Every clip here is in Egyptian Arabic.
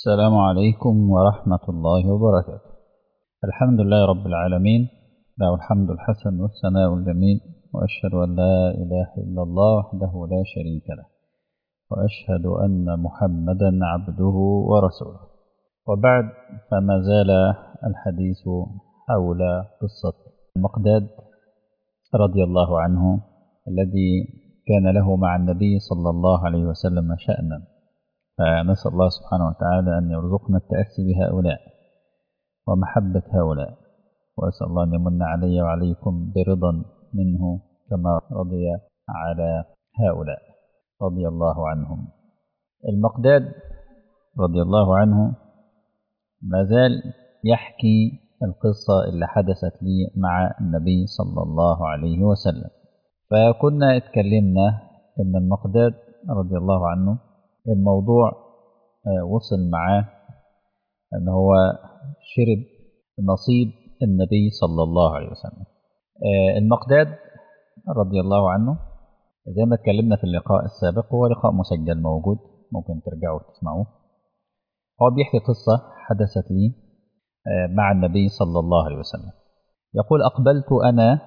السلام عليكم ورحمة الله وبركاته الحمد لله رب العالمين له الحمد الحسن والثناء الجميل وأشهد أن لا إله إلا الله وحده لا شريك له وأشهد أن محمدا عبده ورسوله وبعد فما زال الحديث حول قصة المقداد رضي الله عنه الذي كان له مع النبي صلى الله عليه وسلم شأنا فنسأل الله سبحانه وتعالى أن يرزقنا التأسي بهؤلاء ومحبة هؤلاء وأسأل الله أن يمن علي وعليكم برضا منه كما رضي على هؤلاء رضي الله عنهم المقداد رضي الله عنه ما زال يحكي القصة اللي حدثت لي مع النبي صلى الله عليه وسلم فكنا اتكلمنا ان المقداد رضي الله عنه الموضوع وصل معاه ان هو شرب نصيب النبي صلى الله عليه وسلم المقداد رضي الله عنه زي ما اتكلمنا في اللقاء السابق هو لقاء مسجل موجود ممكن ترجعوا تسمعوه هو بيحكي قصة حدثت لي مع النبي صلى الله عليه وسلم يقول أقبلت أنا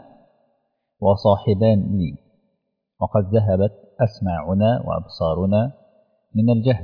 وصاحبان لي وقد ذهبت أسماعنا وأبصارنا من الجهل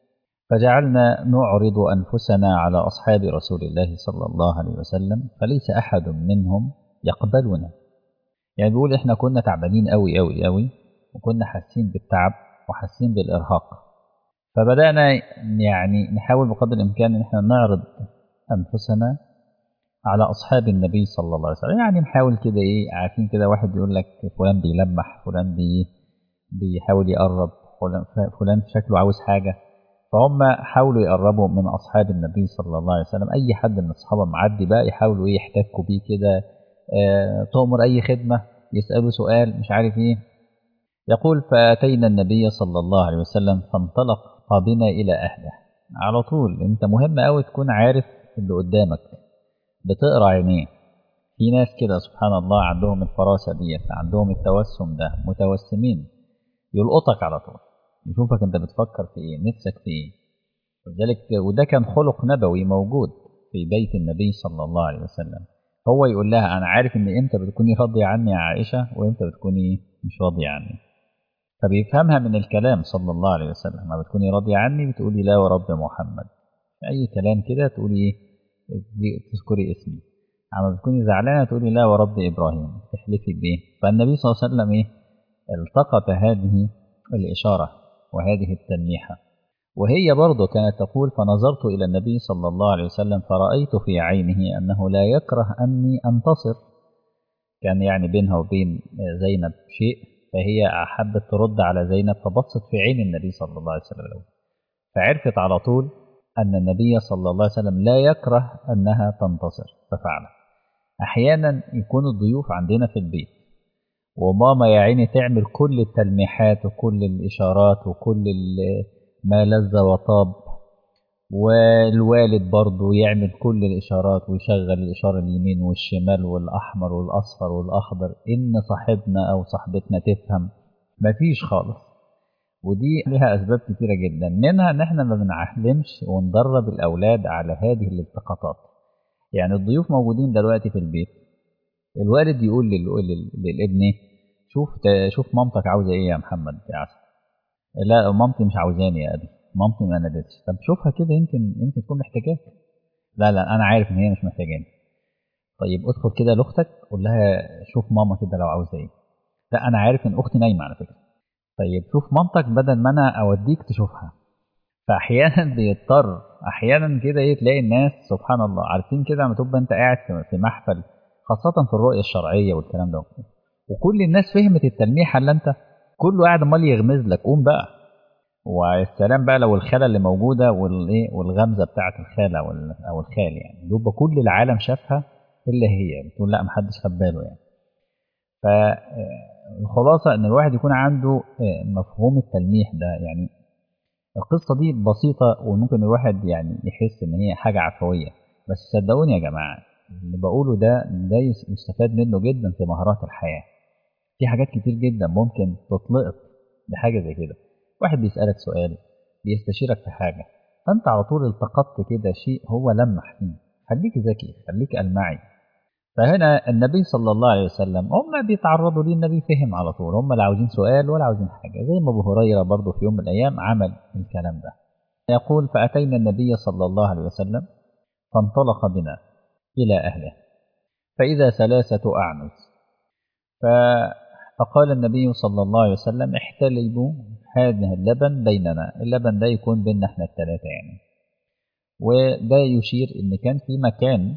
فجعلنا نعرض أنفسنا على أصحاب رسول الله صلى الله عليه وسلم فليس أحد منهم يقبلنا يعني بيقول إحنا كنا تعبانين أوي أوي أوي وكنا حاسين بالتعب وحاسين بالإرهاق فبدأنا يعني نحاول بقدر الإمكان إن إحنا نعرض أنفسنا على أصحاب النبي صلى الله عليه وسلم يعني نحاول كده إيه عارفين كده واحد يقول لك فلان بيلمح فلان بي بيحاول يقرب فلان, فلان شكله عاوز حاجة فهم حاولوا يقربوا من أصحاب النبي صلى الله عليه وسلم أي حد من أصحابه معدي بقى يحاولوا إيه يحتكوا بيه كده آه تؤمر أي خدمة يسألوا سؤال مش عارف إيه يقول فأتينا النبي صلى الله عليه وسلم فانطلق بنا إلى أهله على طول أنت مهم أوي تكون عارف اللي قدامك بتقرا عينيه في ناس كده سبحان الله عندهم الفراسة ديت عندهم التوسم ده متوسمين يلقطك على طول يشوفك انت بتفكر في ايه نفسك في ايه ولذلك وده كان خلق نبوي موجود في بيت النبي صلى الله عليه وسلم هو يقول لها انا عارف ان امتى بتكوني راضيه عني يا عائشه وامتى بتكوني مش راضيه عني فبيفهمها من الكلام صلى الله عليه وسلم لما بتكوني راضيه عني بتقولي لا ورب محمد اي كلام كده تقولي ايه تذكري اسمي اما بتكوني زعلانه تقولي لا ورب ابراهيم تحلفي بايه فالنبي صلى الله عليه وسلم ايه التقط هذه الاشاره وهذه التلميحة وهي برضه كانت تقول فنظرت إلى النبي صلى الله عليه وسلم فرأيت في عينه أنه لا يكره أني أنتصر كان يعني بينها وبين زينب شيء فهي أحبت ترد على زينب فبصت في عين النبي صلى الله عليه وسلم فعرفت على طول أن النبي صلى الله عليه وسلم لا يكره أنها تنتصر ففعلت أحيانا يكون الضيوف عندنا في البيت وماما يا عيني تعمل كل التلميحات وكل الإشارات وكل ما لذ وطاب والوالد برضه يعمل كل الإشارات ويشغل الإشارة اليمين والشمال والأحمر والأصفر والأخضر إن صاحبنا أو صاحبتنا تفهم مفيش خالص ودي لها أسباب كتيرة جدا منها إن إحنا ما بنعلمش وندرب الأولاد على هذه الالتقاطات يعني الضيوف موجودين دلوقتي في البيت الوالد يقول للابن شوف شوف مامتك عاوزه ايه يا محمد يا عسل لا مامتي مش عاوزاني يا ابي مامتي ما نادتش طب شوفها كده يمكن يمكن تكون محتاجاك لا لا انا عارف ان هي مش محتاجاني طيب ادخل كده لاختك قول لها شوف ماما كده لو عاوزه ايه لا انا عارف ان اختي نايمه على فكره طيب شوف مامتك بدل ما انا اوديك تشوفها فاحيانا بيضطر احيانا كده ايه تلاقي الناس سبحان الله عارفين كده لما تبقى انت قاعد في محفل خاصة في الرؤية الشرعية والكلام ده وكل الناس فهمت التلميحة اللي انت كله قاعد امال يغمز لك قوم بقى والسلام بقى لو الخالة اللي موجودة والايه والغمزة بتاعة الخالة او الخال يعني يبقى كل العالم شافها الا هي بتقول لا محدش خد باله يعني فالخلاصة ان الواحد يكون عنده مفهوم التلميح ده يعني القصة دي بسيطة وممكن الواحد يعني يحس ان هي حاجة عفوية بس صدقوني يا جماعة اللي بقوله ده ده يستفاد منه جدا في مهارات الحياة في حاجات كتير جدا ممكن تطلقت بحاجة زي كده واحد بيسألك سؤال بيستشيرك في حاجة فأنت على طول التقطت كده شيء هو لمح فيه خليك ذكي خليك ألمعي فهنا النبي صلى الله عليه وسلم هم بيتعرضوا ليه النبي فهم على طول هم لا عاوزين سؤال ولا عاوزين حاجة زي ما أبو هريرة برضه في يوم من الأيام عمل الكلام ده يقول فأتينا النبي صلى الله عليه وسلم فانطلق بنا إلى أهله فإذا ثلاثة أعنز فقال النبي صلى الله عليه وسلم احتلبوا هذا اللبن بيننا اللبن ده يكون بيننا احنا الثلاثة يعني وده يشير ان كان في مكان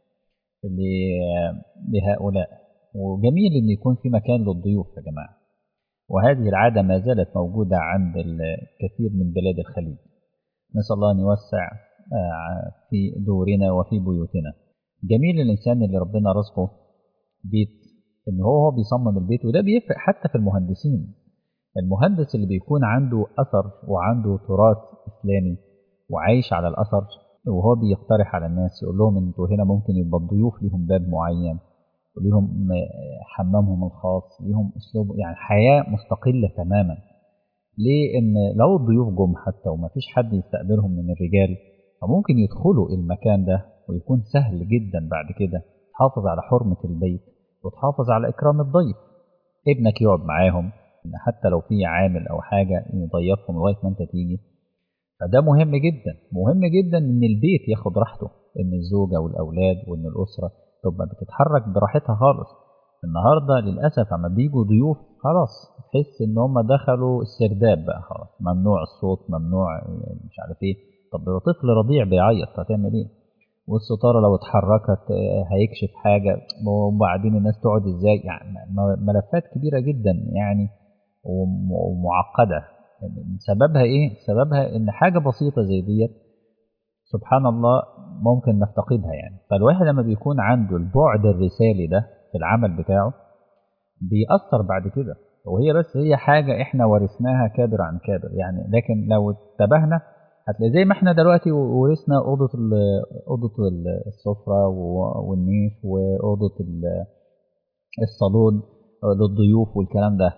لهؤلاء وجميل ان يكون في مكان للضيوف يا جماعة وهذه العادة ما زالت موجودة عند الكثير من بلاد الخليج نسأل الله أن يوسع في دورنا وفي بيوتنا جميل الإنسان اللي ربنا رزقه بيت إن هو بيصمم البيت وده بيفرق حتى في المهندسين المهندس اللي بيكون عنده أثر وعنده تراث إسلامي وعايش على الأثر وهو بيقترح على الناس يقول لهم انتوا هنا ممكن يبقى الضيوف ليهم باب معين وليهم حمامهم الخاص ليهم اسلوب يعني حياه مستقله تماما ليه ان لو الضيوف جم حتى وما فيش حد يستقبلهم من الرجال فممكن يدخلوا المكان ده ويكون سهل جدا بعد كده تحافظ على حرمه البيت وتحافظ على اكرام الضيف ابنك يقعد معاهم حتى لو في عامل او حاجه يضيفهم لغايه ما انت تيجي فده مهم جدا مهم جدا ان البيت ياخد راحته ان الزوجه والاولاد وان الاسره تبقى بتتحرك براحتها خالص النهارده للاسف اما بيجوا ضيوف خلاص تحس ان هم دخلوا السرداب بقى خلاص ممنوع الصوت ممنوع مش عارف ايه طب لو طفل رضيع بيعيط هتعمل ايه والستاره لو اتحركت هيكشف حاجه وبعدين الناس تقعد ازاي يعني ملفات كبيره جدا يعني ومعقده سببها ايه سببها ان حاجه بسيطه زي ديت سبحان الله ممكن نفتقدها يعني فالواحد لما بيكون عنده البعد الرسالي ده في العمل بتاعه بيأثر بعد كده وهي بس هي حاجة احنا ورثناها كابر عن كابر يعني لكن لو اتبهنا هتلاقي زي ما احنا دلوقتي ورثنا أوضة أوضة السفرة والنيش وأوضة الصالون للضيوف والكلام ده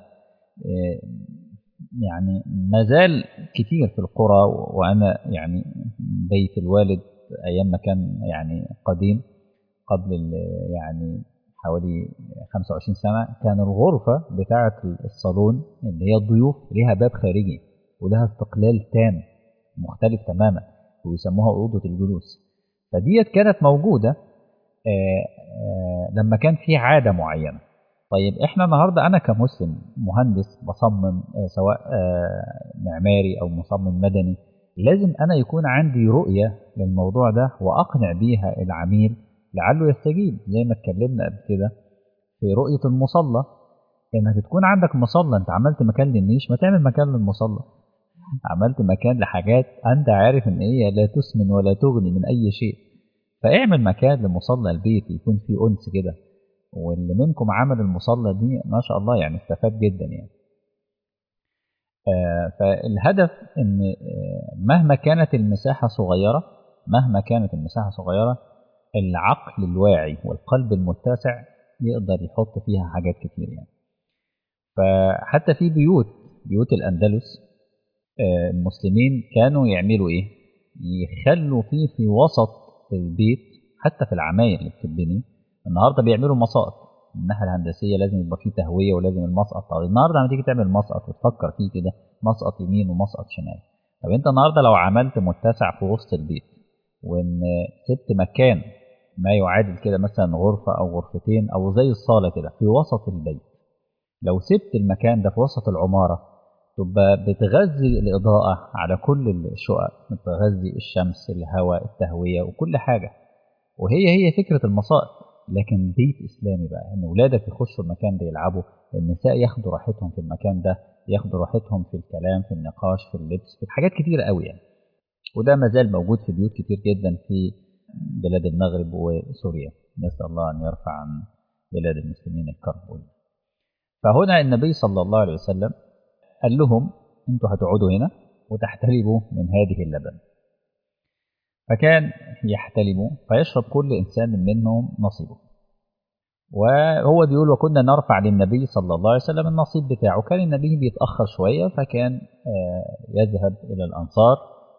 يعني ما زال كتير في القرى وانا يعني بيت الوالد ايام ما كان يعني قديم قبل يعني حوالي 25 سنه كان الغرفه بتاعه الصالون اللي هي الضيوف ليها باب خارجي ولها استقلال تام مختلف تماما ويسموها اوضه الجلوس فديت كانت موجوده آآ آآ لما كان في عاده معينه طيب احنا النهارده انا كمسلم مهندس بصمم سواء معماري او مصمم مدني لازم انا يكون عندي رؤيه للموضوع ده واقنع بيها العميل لعله يستجيب زي ما اتكلمنا قبل كده في رؤيه المصلى انك تكون عندك مصلى انت عملت مكان للنيش ما تعمل مكان للمصلى عملت مكان لحاجات انت عارف ان هي لا تسمن ولا تغني من اي شيء فاعمل مكان لمصلى البيت يكون فيه انس كده واللي منكم عمل المصلى دي ما شاء الله يعني استفاد جدا يعني آه فالهدف ان آه مهما كانت المساحة صغيرة مهما كانت المساحة صغيرة العقل الواعي والقلب المتسع يقدر يحط فيها حاجات كتير يعني فحتى في بيوت بيوت الأندلس آه المسلمين كانوا يعملوا ايه يخلوا فيه في وسط البيت حتى في العماير اللي بتتبني النهارده بيعملوا مساقط من الناحيه الهندسيه لازم يبقى فيه تهويه ولازم المسقط طب النهارده لما تيجي تعمل مسقط وتفكر فيه كده مسقط يمين ومسقط شمال طب انت النهارده لو عملت متسع في وسط البيت وان سبت مكان ما يعادل كده مثلا غرفه او غرفتين او زي الصاله كده في وسط البيت لو سبت المكان ده في وسط العماره تبقى بتغذي الاضاءه على كل الشقق بتغذي الشمس الهواء التهويه وكل حاجه وهي هي فكره المساقط لكن بيت اسلامي بقى ان اولادك يخشوا المكان ده يلعبوا النساء ياخدوا راحتهم في المكان ده ياخدوا راحتهم في الكلام في النقاش في اللبس في حاجات كتير قوي يعني وده ما زال موجود في بيوت كتير جدا في بلاد المغرب وسوريا نسال الله ان يرفع عن بلاد المسلمين الكرب فهنا النبي صلى الله عليه وسلم قال لهم انتوا هتقعدوا هنا وتحتلبوا من هذه اللبن فكان يحتلم فيشرب كل إنسان منهم نصيبه وهو بيقول وكنا نرفع للنبي صلى الله عليه وسلم النصيب بتاعه كان النبي بيتأخر شوية فكان يذهب إلى الأنصار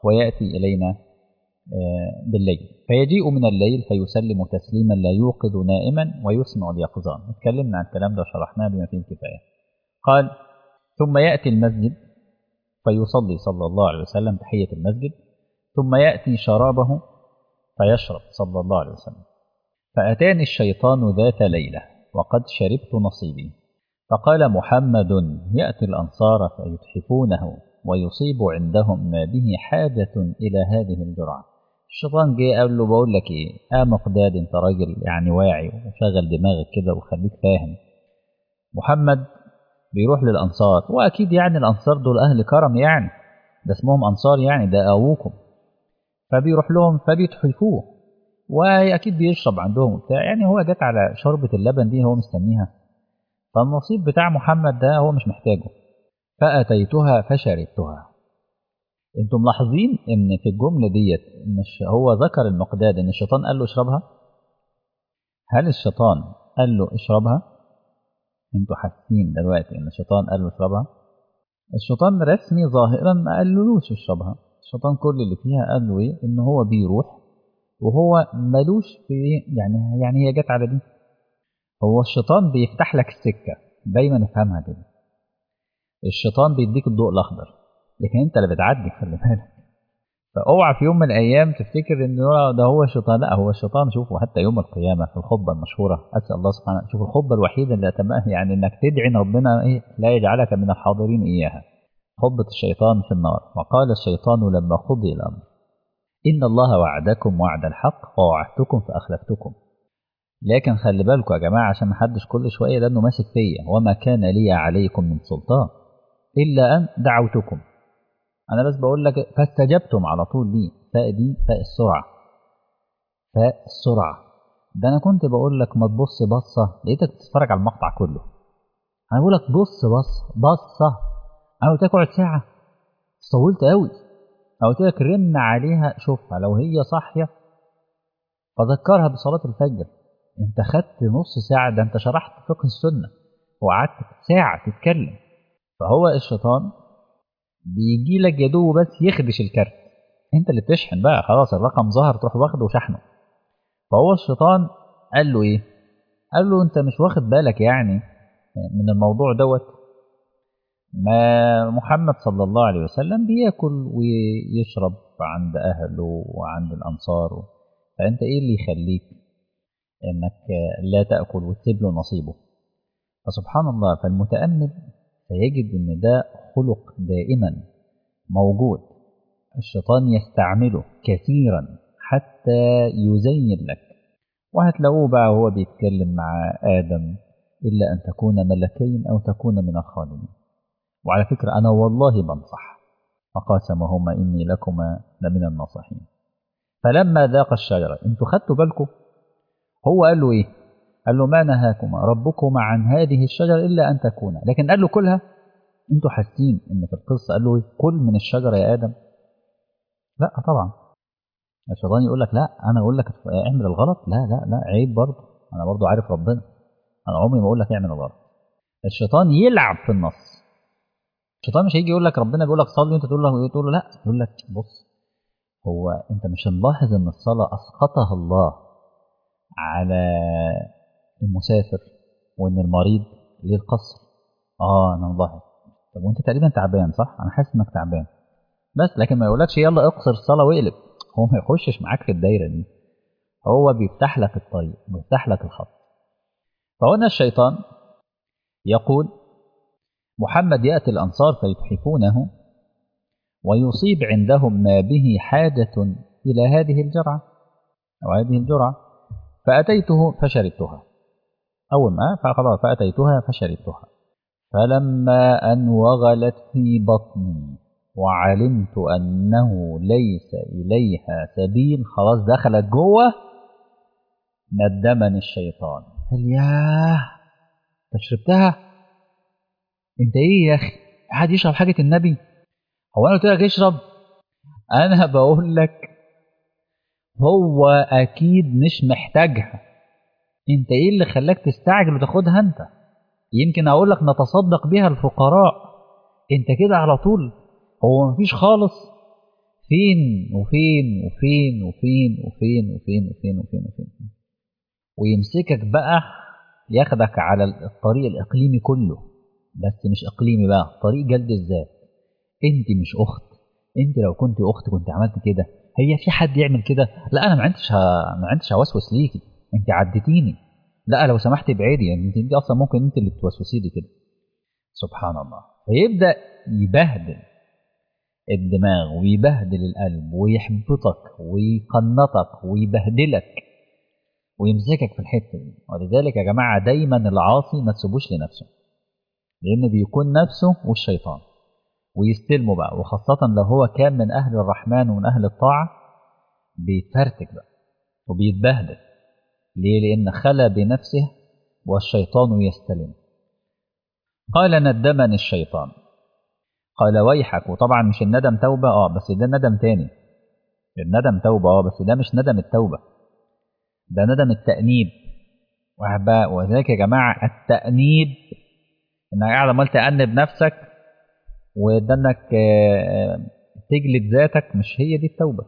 ويأتي إلينا بالليل فيجيء من الليل فيسلم تسليما لا يوقظ نائما ويسمع اليقظان اتكلمنا عن الكلام ده وشرحناه بما فيه الكفاية قال ثم يأتي المسجد فيصلي صلى الله عليه وسلم تحية المسجد ثم يأتي شرابه فيشرب صلى الله عليه وسلم فأتاني الشيطان ذات ليلة وقد شربت نصيبي فقال محمد يأتي الأنصار فيتحفونه ويصيب عندهم ما به حاجة إلى هذه الجرعة الشيطان جه قال له بقول لك ايه اه مقداد انت راجل يعني واعي وشغل دماغك كده وخليك فاهم محمد بيروح للانصار واكيد يعني الانصار دول اهل كرم يعني ده اسمهم انصار يعني ده ابوكم فبيروح لهم فبيتحفوه واكيد بيشرب عندهم وبتاع يعني هو جت على شربة اللبن دي هو مستنيها فالنصيب بتاع محمد ده هو مش محتاجه فأتيتها فشربتها انتم ملاحظين ان في الجملة ديت ان هو ذكر المقداد ان الشيطان قال له اشربها هل الشيطان قال له اشربها انتوا حاسين دلوقتي ان الشيطان قال له اشربها الشيطان رسمي ظاهرا ما قالولوش اشربها الشيطان كل اللي فيها قال له ايه ان هو بيروح وهو ملوش في يعني يعني هي جت على دي هو الشيطان بيفتح لك السكه دايما افهمها كده الشيطان بيديك الضوء الاخضر لكن انت اللي بتعدي خلي بالك فاوعى في يوم من الايام تفتكر ان ده هو الشيطان لا هو الشيطان شوفوا حتى يوم القيامه في الخطبه المشهوره اسال الله سبحانه شوف الخطبه الوحيده اللي أتمنى يعني انك تدعي ان ربنا ايه لا يجعلك من الحاضرين اياها خطبه الشيطان في النار وقال الشيطان لما قضي الامر ان الله وعدكم وعد الحق ووعدتكم فاخلفتكم لكن خلي بالكم يا جماعه عشان محدش كل شويه لانه ماسك فيا وما كان لي عليكم من سلطان الا ان دعوتكم انا بس بقول لك فاستجبتم على طول دي فاء دي فاء السرعه فاء السرعه ده انا كنت بقول لك ما تبص بصه لقيتك بتتفرج على المقطع كله انا بقول لك بص بص بصه انا قلت لك اقعد ساعه طولت قوي انا قلت لك رن عليها شوفها لو هي صاحيه فذكرها بصلاه الفجر انت خدت نص ساعه ده انت شرحت فقه السنه وقعدت ساعه تتكلم فهو الشيطان بيجي لك يا دوب بس يخدش الكارت انت اللي بتشحن بقى خلاص الرقم ظهر تروح واخده وشحنه فهو الشيطان قال له ايه قال له انت مش واخد بالك يعني من الموضوع دوت ما محمد صلى الله عليه وسلم بياكل ويشرب عند اهله وعند الانصار فانت ايه اللي يخليك انك لا تاكل وتسيب له نصيبه فسبحان الله فالمتامل سيجد ان ده خلق دائما موجود الشيطان يستعمله كثيرا حتى يزين لك وهتلاقوه بقى وهو بيتكلم مع آدم إلا أن تكون ملكين أو تكون من الخالدين وعلى فكرة أنا والله بنصح فقاسمهما إني لكما لمن الناصحين فلما ذاق الشجرة انتوا خدتوا بالكم هو قال له إيه قال له ما نهاكما ربكما عن هذه الشجرة إلا أن تكونا لكن قال له كلها انتوا حاسين ان في القصة قال له كل من الشجرة يا آدم لا طبعا الشيطان يقول لك لا انا اقول لك اعمل الغلط لا لا لا عيب برضه انا برضه عارف ربنا انا عمري ما اقول لك اعمل الغلط الشيطان يلعب في النص الشيطان مش هيجي يقول لك ربنا بيقول لك صلي وانت تقول له تقول له لا يقول لك بص هو انت مش ملاحظ ان الصلاه اسقطها الله على المسافر وان المريض ليه القصر اه انا ملاحظ طب وانت تقريبا تعبان صح انا حاسس انك تعبان بس لكن ما يقولكش يلا اقصر الصلاه واقلب هو ما يخشش معاك في الدايره دي هو بيفتح لك الطريق بيفتح لك الخط فهنا الشيطان يقول محمد ياتي الانصار فيتحفونه ويصيب عندهم ما به حاجه الى هذه الجرعه او هذه الجرعه فاتيته فشربتها اول ما فخلاص فاتيتها فشربتها فلما ان وغلت في بطني وعلمت أنه ليس إليها سبيل خلاص دخلت جوه ندمني الشيطان قال ياه انت شربتها انت ايه يا اخي قاعد يشرب حاجة النبي هو انا قلت لك اشرب انا بقول لك هو اكيد مش محتاجها انت ايه اللي خلاك تستعجل وتاخدها انت يمكن اقول لك نتصدق بها الفقراء انت كده على طول هو مفيش خالص فين وفين وفين وفين وفين وفين وفين وفين وفين ويمسكك بقى ياخدك على الطريق الإقليمي كله بس مش إقليمي بقى طريق جلد الذات أنت مش أخت أنت لو كنت أخت كنت عملت كده هي في حد يعمل كده لا أنا ما عندش ه... ما عندش هوسوس ليكي أنت عديتيني لا لو سمحت ابعدي يعني انت, انت اصلا ممكن انت اللي توسوسي لي كده سبحان الله فيبدا يبهدل الدماغ ويبهدل القلب ويحبطك ويقنطك ويبهدلك ويمسكك في الحته دي ولذلك يا جماعه دايما العاصي ما تسيبوش لنفسه لانه بيكون نفسه والشيطان ويستلموا بقى وخاصه لو هو كان من اهل الرحمن ومن اهل الطاعه بيتفرتك بقى وبيتبهدل ليه لان خلى بنفسه والشيطان يستلم قال ندمني الشيطان قال ويحك وطبعا مش الندم توبة اه بس ده ندم تاني الندم توبة اه بس ده مش ندم التوبة ده ندم التأنيب وذلك يا جماعة التأنيب انك قاعد عمال تأنب نفسك وده انك تجلد ذاتك مش هي دي التوبة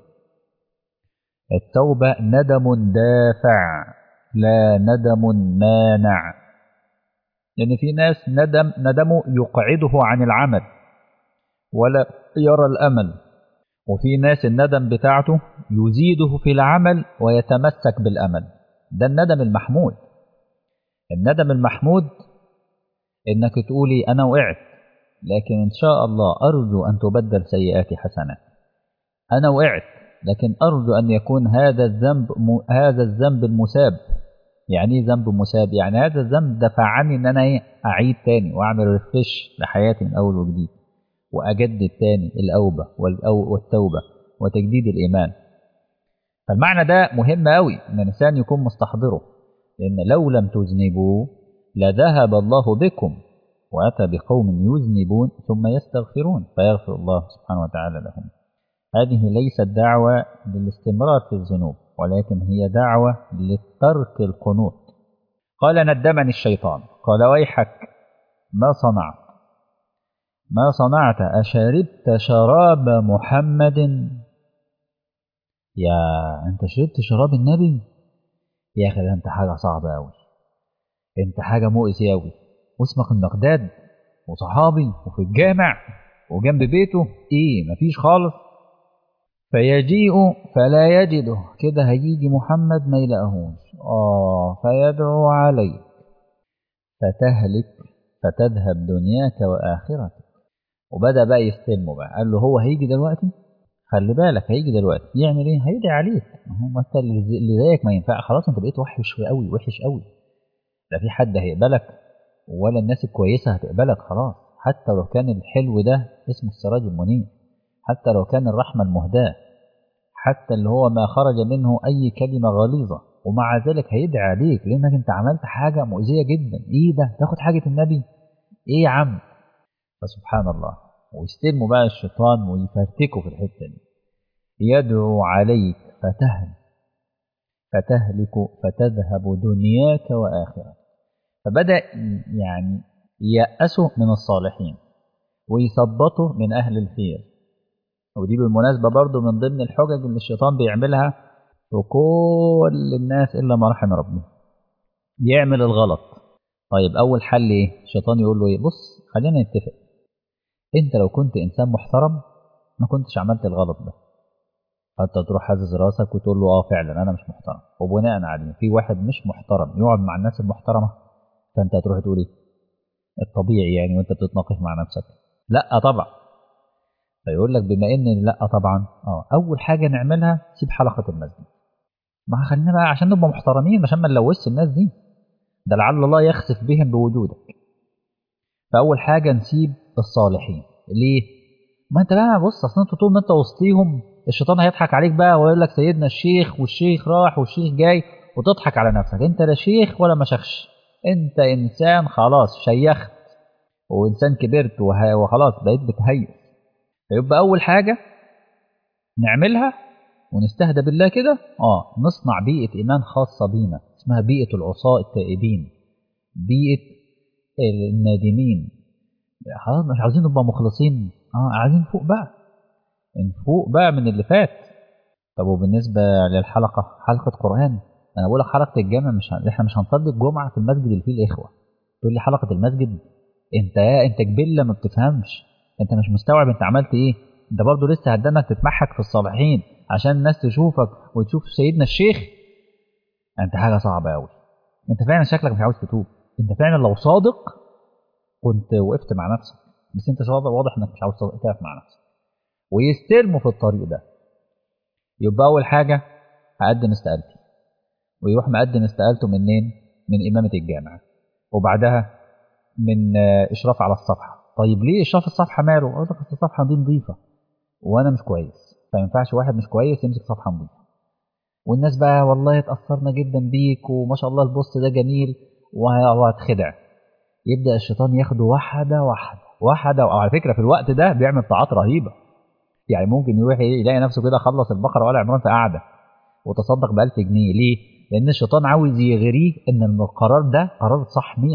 التوبة ندم دافع لا ندم مانع لأن يعني في ناس ندم ندمه يقعده عن العمل ولا يرى الأمل وفي ناس الندم بتاعته يزيده في العمل ويتمسك بالأمل ده الندم المحمود الندم المحمود إنك تقولي أنا وقعت لكن إن شاء الله أرجو أن تبدل سيئاتي حسنات أنا وقعت لكن أرجو أن يكون هذا الذنب هذا الذنب المساب يعني ايه ذنب مساب يعني هذا الذنب دفعني ان انا ايه اعيد تاني واعمل ريفريش لحياتي من اول وجديد واجدد تاني الاوبه والتوبه وتجديد الايمان فالمعنى ده مهم قوي ان الانسان يكون مستحضره لان لو لم تذنبوا لذهب الله بكم واتى بقوم يذنبون ثم يستغفرون فيغفر الله سبحانه وتعالى لهم هذه ليست دعوه للاستمرار في الذنوب ولكن هي دعوة لترك القنوط قال ندمني الشيطان قال ويحك ما صنعت ما صنعت أشربت شراب محمد يا أنت شربت شراب النبي يا أخي ده أنت حاجة صعبة أوي أنت حاجة مؤذية أوي واسمك المقداد وصحابي وفي الجامع وجنب بيته إيه مفيش خالص فيجيء فلا يجده كده هيجي محمد ما يلاقيهوش اه فيدعو عليك فتهلك فتذهب دنياك واخرتك وبدا بقى يستلمه بقى قال له هو هيجي دلوقتي خلي بالك هيجي دلوقتي يعمل ايه هيدعي عليك ما هو انت اللي زيك ما ينفع خلاص انت بقيت وحش قوي وحش قوي لا في حد هيقبلك ولا الناس الكويسه هتقبلك خلاص حتى لو كان الحلو ده اسمه السراج المنير حتى لو كان الرحمة المهداة حتى اللي هو ما خرج منه أي كلمة غليظة ومع ذلك هيدعي عليك لأنك أنت عملت حاجة مؤذية جدا إيه ده تاخد حاجة النبي إيه يا عم فسبحان الله ويستلموا بقى الشيطان ويفرتكوا في الحتة دي يدعو عليك فتهل فتهلك فتذهب دنياك وآخرتك فبدأ يعني يأسوا من الصالحين ويثبطوا من أهل الخير ودي بالمناسبة برضو من ضمن الحجج اللي الشيطان بيعملها في كل الناس إلا ما رحم ربنا يعمل الغلط طيب أول حل إيه؟ الشيطان يقول له إيه؟ بص خلينا نتفق أنت لو كنت إنسان محترم ما كنتش عملت الغلط ده فأنت تروح حازز راسك وتقول له آه فعلا أنا مش محترم وبناء عليه في واحد مش محترم يقعد مع الناس المحترمة فأنت هتروح تقول إيه؟ الطبيعي يعني وأنت بتتناقش مع نفسك لا طبعا فيقول لك بما ان لا طبعا اه اول حاجه نعملها سيب حلقه المسجد ما خلينا بقى عشان نبقى محترمين عشان ما نلوثش الناس دي ده لعل الله يخسف بهم بوجودك فاول حاجه نسيب الصالحين ليه ما انت بقى بص اصل انت طول ما انت وسطيهم الشيطان هيضحك عليك بقى ويقول لك سيدنا الشيخ والشيخ راح والشيخ جاي وتضحك على نفسك انت لا شيخ ولا مشخش انت انسان خلاص شيخت وانسان كبرت وخلاص بقيت بتهيئ فيبقى أول حاجة نعملها ونستهدى بالله كده اه نصنع بيئة إيمان خاصة بينا اسمها بيئة العصاة التائبين بيئة النادمين خلاص مش عاوزين نبقى مخلصين اه عايزين فوق بقى نفوق بقى من اللي فات طب وبالنسبة للحلقة حلقة قرآن أنا بقول لك حلقة الجامع مش هن... إحنا مش هنصلي الجمعة في المسجد اللي فيه الإخوة تقول لي حلقة المسجد أنت يا أنت جبلة ما بتفهمش أنت مش مستوعب أنت عملت إيه أنت برضه لسه هتدنك تتمحك في الصالحين عشان الناس تشوفك وتشوف سيدنا الشيخ أنت حاجة صعبة أوي أنت فعلا شكلك مش عاوز تتوب أنت فعلا لو صادق كنت وقفت مع نفسك بس أنت صادق واضح إنك مش عاوز تقف مع نفسك ويستلموا في الطريق ده يبقى أول حاجة هقدم استقالتي ويروح مقدم استقالته منين؟ من إمامة الجامعة وبعدها من إشراف على الصفحة طيب ليه إشراف الصفحة ماله؟ أقول لك الصفحة دي نظيفة وأنا مش كويس فما ينفعش واحد مش كويس يمسك صفحة نظيفة والناس بقى والله اتأثرنا جدا بيك وما شاء الله البوست ده جميل وهتخدع يبدأ الشيطان ياخده واحدة واحدة واحدة وعلى فكرة في الوقت ده بيعمل طاعات رهيبة يعني ممكن يروح يلاقي نفسه كده خلص البقرة ولا عمران في قعدة وتصدق ب 1000 جنيه ليه؟ لأن الشيطان عاوز يغريه إن القرار ده قرار صح 100%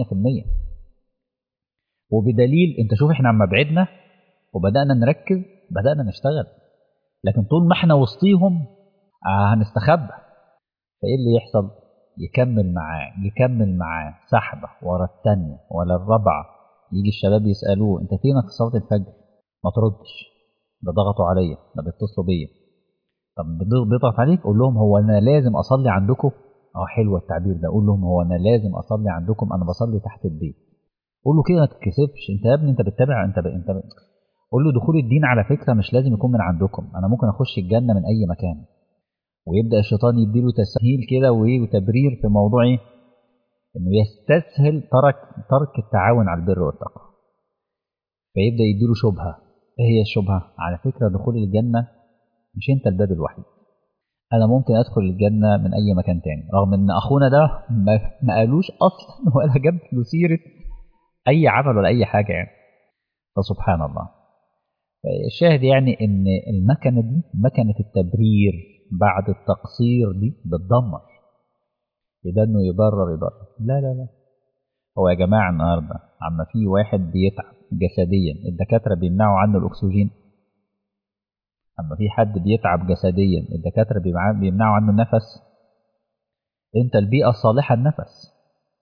وبدليل أنت شوف إحنا عما بعدنا وبدأنا نركز بدأنا نشتغل لكن طول ما إحنا وسطيهم آه هنستخبى فإيه اللي يحصل؟ يكمل معاه يكمل معاه سحبة ورا الثانية ولا الرابعة يجي الشباب يسألوه أنت فينك في صلاة الفجر؟ ما تردش ده ضغطوا عليا ده بيتصلوا بيا طب بيضغط عليك قول لهم هو انا لازم اصلي عندكم اه حلو التعبير ده قول لهم هو انا لازم اصلي عندكم انا بصلي تحت البيت قول له كده ما تتكسفش انت يا ابني انت بتتابع انت ب... انت ب... قول له دخول الدين على فكره مش لازم يكون من عندكم انا ممكن اخش الجنه من اي مكان ويبدا الشيطان يديله تسهيل كده وتبرير في موضوع ايه انه يستسهل ترك ترك التعاون على البر والتقوى فيبدا يديله شبهه ايه هي الشبهه على فكره دخول الجنه مش انت الباب الوحيد انا ممكن ادخل الجنه من اي مكان تاني رغم ان اخونا ده ما قالوش اصلا ولا جاب له سيره اي عمل ولا اي حاجه يعني فسبحان الله الشاهد يعني ان المكنه دي مكنه التبرير بعد التقصير دي بتدمر يبقى انه يبرر يبرر لا لا لا هو يا جماعه النهارده عما في واحد بيتعب جسديا الدكاتره بيمنعوا عنه الاكسجين اما في حد بيتعب جسديا الدكاتره بيمنعوا عنه النفس انت البيئه الصالحه النفس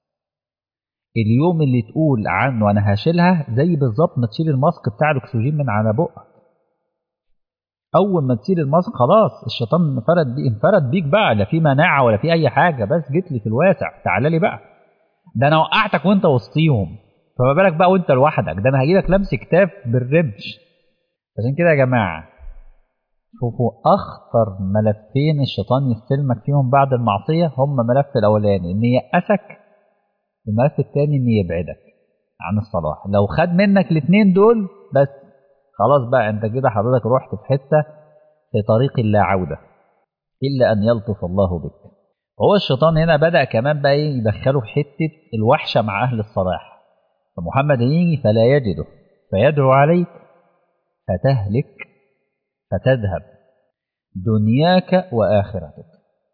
اليوم اللي تقول عنه انا هشيلها زي بالظبط ما تشيل الماسك بتاع الاكسجين من على بقك اول ما تشيل الماسك خلاص الشيطان انفرد بي انفرد بيك بقى لا في مناعه ولا في اي حاجه بس جيت لي في الواسع تعالى لي بقى ده انا وقعتك وانت وسطيهم فما بالك بقى وانت لوحدك ده انا هجيلك لمس كتاف بالرمش عشان كده يا جماعه شوفوا اخطر ملفين الشيطان يستلمك فيهم بعد المعصيه هم ملف الاولاني ان يأسك الملف الثاني ان يبعدك عن الصلاح لو خد منك الاثنين دول بس خلاص بقى انت كده حضرتك رحت في حته في طريق لا عوده الا ان يلطف الله بك هو الشيطان هنا بدا كمان بقى يدخله في حته الوحشه مع اهل الصلاح فمحمد يجي فلا يجده فيدعو عليك فتهلك فتذهب دنياك واخرتك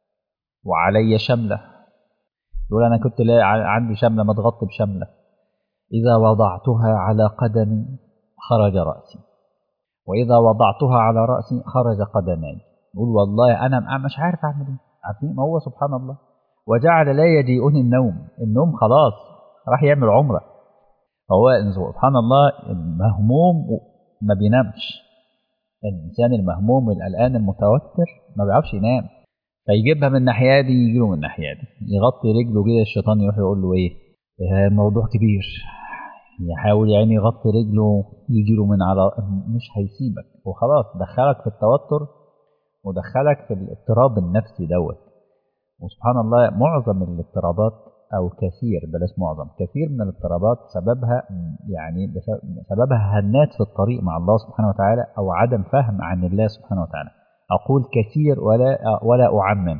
وعلي شمله يقول انا كنت لا عندي شمله متغطي بشمله اذا وضعتها على قدمي خرج راسي واذا وضعتها على راسي خرج قدمي يقول والله انا مش عارف اعمل ايه عارفين ما هو سبحان الله وجعل لا يجيئني النوم النوم خلاص راح يعمل عمره هو سبحان الله المهموم ما بينامش الانسان المهموم القلقان المتوتر ما بيعرفش ينام فيجيبها من الناحيه دي يجي له من الناحيه دي يغطي رجله كده الشيطان يروح يقول له ايه الموضوع كبير يحاول يعني يغطي رجله يجي له من على مش هيسيبك وخلاص دخلك في التوتر ودخلك في الاضطراب النفسي دوت وسبحان الله معظم الاضطرابات او كثير بلاش معظم كثير من الاضطرابات سببها يعني سببها هنات في الطريق مع الله سبحانه وتعالى او عدم فهم عن الله سبحانه وتعالى اقول كثير ولا ولا اعمم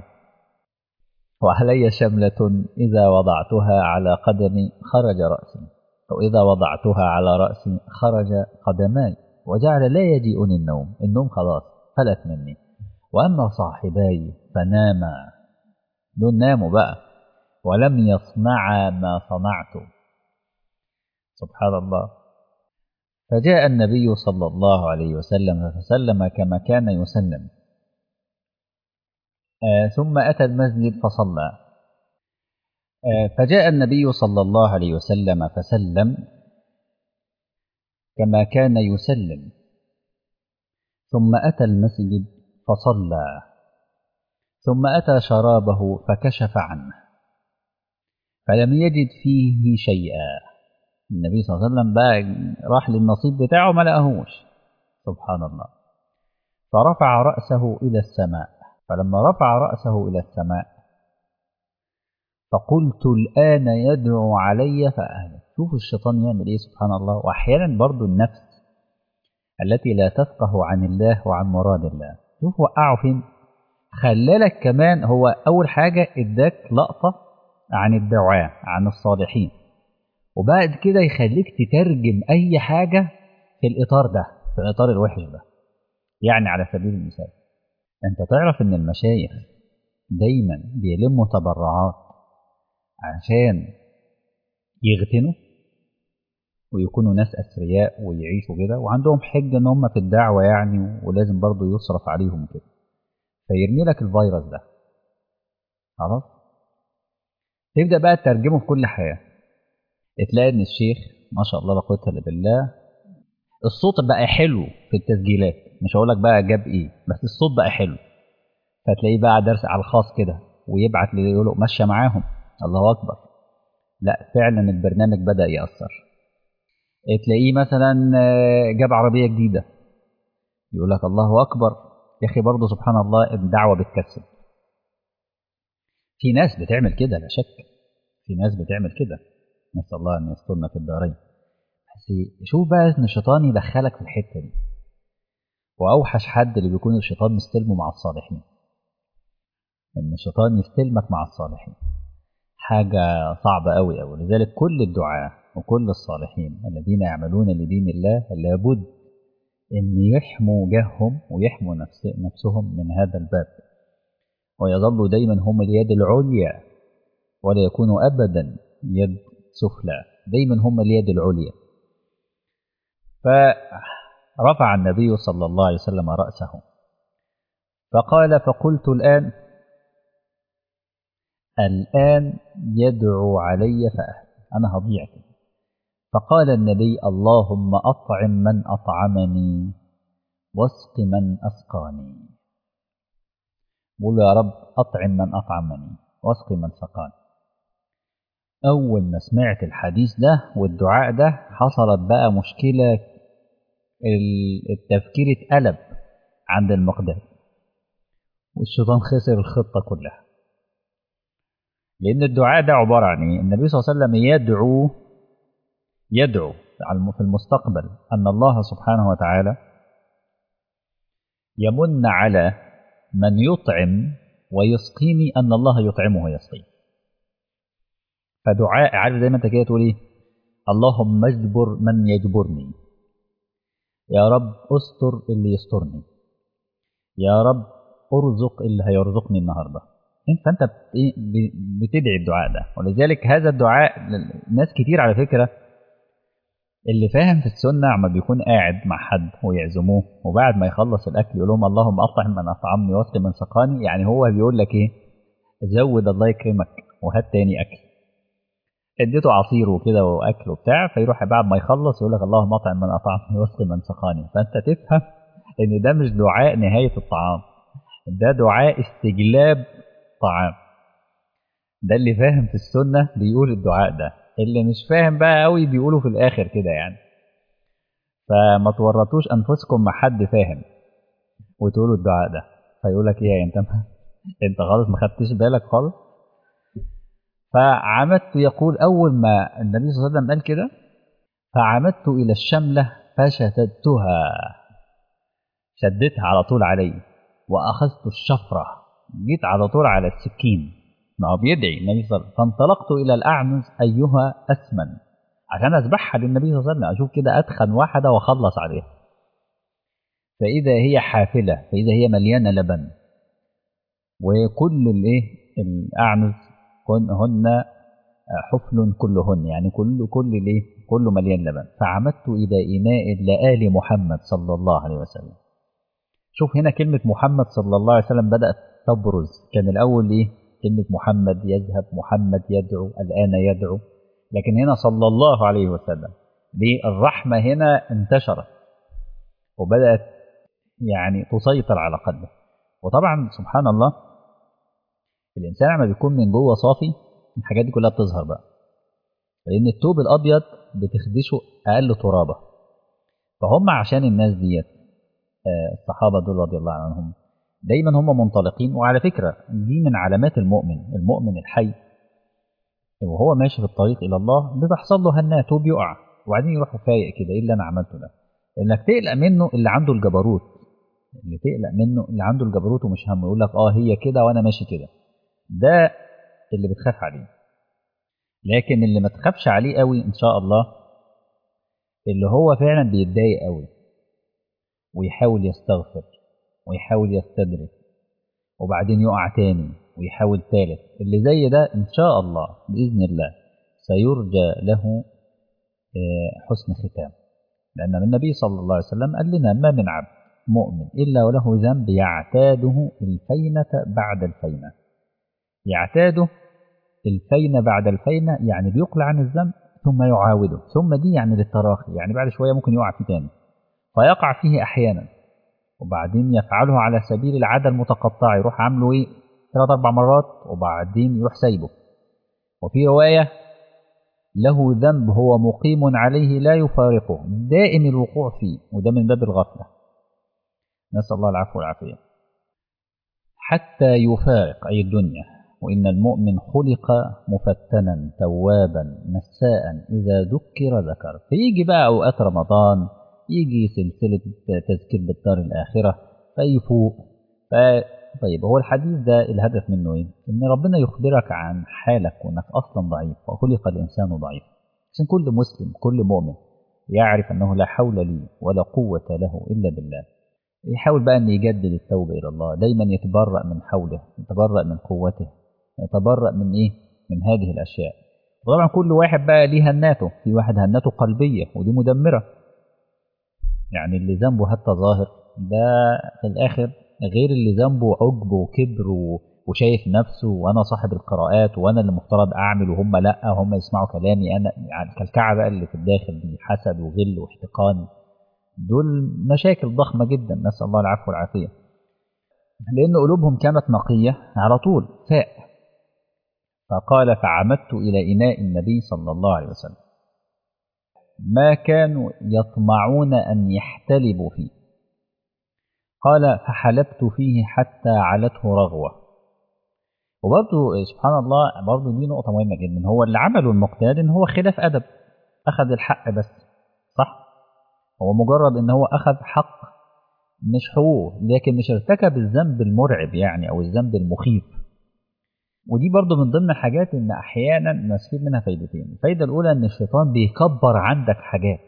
وعلي شملة إذا وضعتها على قدمي خرج رأسي أو إذا وضعتها على رأسي خرج قدماي وجعل لا يجيئني النوم النوم خلاص فلت مني وأما صاحباي فناما دول ناموا بقى ولم يصنعا ما صنعت سبحان الله فجاء النبي صلى الله عليه وسلم فسلم كما كان يسلم آه ثم أتى المسجد فصلى آه فجاء النبي صلى الله عليه وسلم فسلم كما كان يسلم ثم أتى المسجد فصلى ثم أتى شرابه فكشف عنه فلم يجد فيه شيئا النبي صلى الله عليه وسلم بقى راح للنصيب بتاعه ما لقاهوش سبحان الله فرفع رأسه إلى السماء فلما رفع رأسه إلى السماء فقلت الآن يدعو علي فأهلك شوف الشيطان يعمل إيه سبحان الله وأحيانا برضو النفس التي لا تفقه عن الله وعن مراد الله شوف وقعه فين خلالك كمان هو أول حاجة إداك لقطة عن الدعاء عن الصالحين وبعد كده يخليك تترجم أي حاجة في الإطار ده في الإطار الوحش ده يعني على سبيل المثال أنت تعرف إن المشايخ دايما بيلموا تبرعات عشان يغتنوا ويكونوا ناس أثرياء ويعيشوا كده وعندهم حجة إن هم في الدعوة يعني ولازم برضه يصرف عليهم كده فيرمي لك الفيروس ده خلاص تبدأ بقى تترجمه في كل حياة تلاقي إن الشيخ ما شاء الله لا قوة إلا بالله الصوت بقى حلو في التسجيلات مش هقول لك بقى جاب إيه بس الصوت بقى حلو فتلاقيه بقى درس على الخاص كده ويبعت لي يقول له ماشية معاهم الله أكبر لا فعلا البرنامج بدأ يأثر تلاقيه مثلا جاب عربية جديدة يقول لك الله أكبر يا أخي برضه سبحان الله الدعوة بتكسب في ناس بتعمل كده لا شك في ناس بتعمل كده نسأل الله أن يسترنا في الدارين بس شوف بقى إن الشيطان يدخلك في الحتة دي وأوحش حد اللي بيكون الشيطان مستلمه مع الصالحين إن الشيطان يستلمك مع الصالحين حاجة صعبة أوي أوي لذلك كل الدعاة وكل الصالحين الذين يعملون لدين الله لابد أن يحموا جههم ويحموا نفس نفسهم من هذا الباب ويظلوا دايما هم اليد العليا ولا يكونوا أبدا يد سفلى دايما هم اليد العليا فرفع النبي صلى الله عليه وسلم رأسه فقال فقلت الآن الآن يدعو علي فأهل أنا هضيع كده فقال النبي اللهم أطعم من أطعمني واسق من أسقاني بقول يا رب أطعم من أطعمني واسق من سقاني أول ما سمعت الحديث ده والدعاء ده حصلت بقى مشكلة التفكير اتقلب عند المقداد والشيطان خسر الخطة كلها لأن الدعاء ده عبارة عن إيه؟ النبي صلى الله عليه وسلم يدعو يدعو في المستقبل أن الله سبحانه وتعالى يمن على من يطعم ويسقيني أن الله يطعمه ويسقيه فدعاء عارف زي ما أنت كده تقول إيه اللهم اجبر من يجبرني يا رب استر اللي يسترني يا رب ارزق اللي هيرزقني النهارده فانت بتدعي الدعاء ده ولذلك هذا الدعاء ناس كتير على فكره اللي فاهم في السنه عما بيكون قاعد مع حد ويعزموه وبعد ما يخلص الاكل يقول لهم اللهم اطعم من اطعمني واسق من سقاني يعني هو بيقول لك ايه زود الله يكرمك وهات تاني اكل اديته عصير وكده واكل وبتاع فيروح بعد ما يخلص يقول لك اللهم اطعم من اطعمني واسق من سقاني فانت تفهم ان ده مش دعاء نهايه الطعام ده دعاء استجلاب طعام ده اللي فاهم في السنة بيقول الدعاء ده اللي مش فاهم بقى قوي بيقوله في الآخر كده يعني فما تورطوش أنفسكم مع حد فاهم وتقولوا الدعاء ده فيقول لك ايه انت انت خالص ما خدتش بالك خالص فعمدت يقول أول ما النبي صلى الله عليه وسلم قال كده فعمدت إلى الشملة فشتتها شدتها على طول علي وأخذت الشفرة جيت على طول على السكين ما هو بيدعي النبي صلى الله عليه وسلم فانطلقت الى الاعنز ايها اسمن عشان اذبحها للنبي صلى الله عليه وسلم اشوف كده اتخن واحده واخلص عليها فاذا هي حافله فاذا هي مليانه لبن وكل الايه الاعنز هن حفل كلهن يعني كل كل ليه كله مليان لبن فعمدت إلى إناء لآل محمد صلى الله عليه وسلم شوف هنا كلمة محمد صلى الله عليه وسلم بدأت تبرز كان الأول إيه كلمة محمد يذهب محمد يدعو الآن يدعو لكن هنا صلى الله عليه وسلم ليه الرحمة هنا انتشرت وبدأت يعني تسيطر على قلبه وطبعا سبحان الله الإنسان لما بيكون من جوه صافي الحاجات دي كلها بتظهر بقى لأن الثوب الأبيض بتخدشه أقل ترابة فهم عشان الناس ديت الصحابة دول رضي الله عنهم دايما هم منطلقين وعلى فكرة دي من علامات المؤمن المؤمن الحي وهو ماشي في الطريق إلى الله بتحصل له هنات وبيقع وبعدين يروح فايق كده إيه اللي أنا عملته ده إنك تقلق منه اللي عنده الجبروت اللي تقلق منه اللي عنده الجبروت ومش هم يقول لك اه هي كده وانا ماشي كده ده اللي بتخاف عليه لكن اللي ما تخافش عليه قوي ان شاء الله اللي هو فعلا بيتضايق قوي ويحاول يستغفر ويحاول يستدرك وبعدين يقع تاني ويحاول تالت اللي زي ده ان شاء الله باذن الله سيرجى له حسن ختام لان النبي صلى الله عليه وسلم قال لنا ما من عبد مؤمن إلا وله ذنب يعتاده الفينة بعد الفينة يعتاده الفينة بعد الفينة يعني بيقلع عن الذنب ثم يعاوده ثم دي يعني للتراخي يعني بعد شوية ممكن يقع فيه تاني فيقع فيه أحيانا وبعدين يفعله على سبيل العادة المتقطعة يروح عامله إيه ثلاث أربع مرات وبعدين يروح سايبه وفي رواية له ذنب هو مقيم عليه لا يفارقه دائم الوقوع فيه وده من باب الغفلة نسأل الله العفو والعافية حتى يفارق أي الدنيا وإن المؤمن خلق مفتنا توابا مساء إذا ذكر ذكر فيجي بقى أوقات رمضان يجي سلسلة تذكير بالدار الآخرة فيفوق ف... طيب هو الحديث ده الهدف منه إيه؟ إن ربنا يخبرك عن حالك وإنك أصلا ضعيف وخلق الإنسان ضعيف عشان كل مسلم كل مؤمن يعرف أنه لا حول لي ولا قوة له إلا بالله يحاول بقى أن يجدد التوبة إلى الله دايما يتبرأ من حوله يتبرأ من قوته يتبرأ من إيه من هذه الأشياء وطبعا كل واحد بقى ليه هناته في واحد هناته قلبية ودي مدمرة يعني اللي ذنبه حتى ظاهر ده في الآخر غير اللي ذنبه عجب وكبر وشايف نفسه وأنا صاحب القراءات وأنا اللي مفترض أعمل وهم لأ هم يسمعوا كلامي أنا يعني الكلكعة بقى اللي في الداخل دي حسد وغل واحتقان دول مشاكل ضخمة جدا نسأل الله العفو والعافية لأن قلوبهم كانت نقية على طول فاء فقال فعمدت إلى إناء النبي صلى الله عليه وسلم ما كانوا يطمعون أن يحتلبوا فيه قال فحلبت فيه حتى علته رغوة وبرضه سبحان الله برضه دي نقطة مهمة جدا هو اللي عمله المقتاد إن هو خلاف أدب أخذ الحق بس صح هو مجرد ان هو اخذ حق مش حقوق لكن مش ارتكب الذنب المرعب يعني او الذنب المخيف ودي برضو من ضمن الحاجات ان احيانا نستفيد منها فايدتين الفايده الاولى ان الشيطان بيكبر عندك حاجات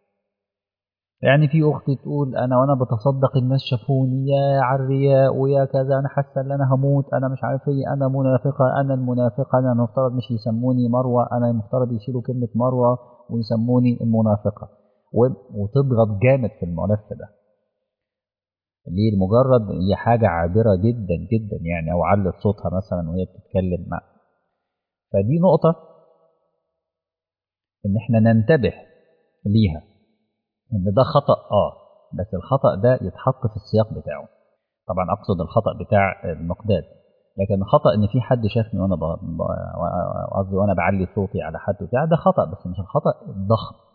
يعني في اختي تقول انا وانا بتصدق الناس شافوني يا عالرياء ويا كذا انا حاسه ان انا هموت انا مش عارف ايه انا منافقه انا المنافقه انا المفترض مش يسموني مروه انا المفترض يشيلوا كلمه مروه ويسموني المنافقه وتضغط جامد في الملف ده ليه لمجرد هي حاجة عابرة جدا جدا يعني أو علت صوتها مثلا وهي بتتكلم مع فدي نقطة إن إحنا ننتبه ليها إن ده خطأ آه بس الخطأ ده يتحط في السياق بتاعه طبعا أقصد الخطأ بتاع المقداد لكن خطأ إن في حد شافني وأنا قصدي وأنا بعلي صوتي على حد بتاع ده خطأ بس مش الخطأ الضخم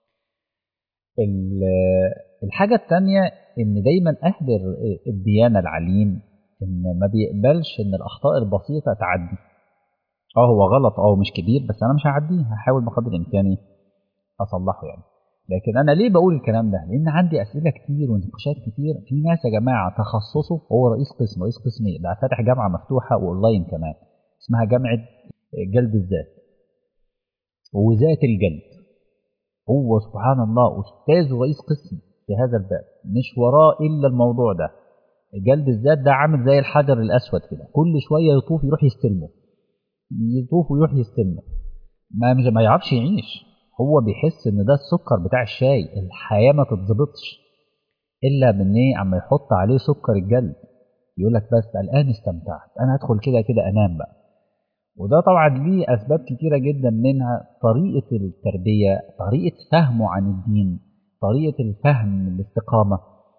الحاجة الثانية إن دايما أهل الديانة العليم إن ما بيقبلش إن الأخطاء البسيطة تعدي أه هو غلط أه مش كبير بس أنا مش هعديه هحاول بقدر إمكاني أصلحه يعني لكن أنا ليه بقول الكلام ده؟ لأن عندي أسئلة كتير ونقاشات كتير في ناس يا جماعة تخصصه هو رئيس قسم رئيس قسم إيه؟ ده فاتح جامعة مفتوحة وأونلاين كمان اسمها جامعة جلد الذات وذات الجلد هو سبحان الله أستاذ ورئيس قسم في هذا الباب مش وراه إلا الموضوع ده جلد الذات ده عامل زي الحجر الأسود كده كل شوية يطوف يروح يستلمه يطوف ويروح يستلمه ما مش ما يعرفش يعيش هو بيحس ان ده السكر بتاع الشاي الحياه ما تتظبطش الا من ايه عم يحط عليه سكر الجلد يقول لك بس الان استمتعت انا هدخل كده كده انام بقى وده طبعا ليه اسباب كتيره جدا منها طريقه التربيه طريقه فهمه عن الدين طريقه الفهم الاستقامه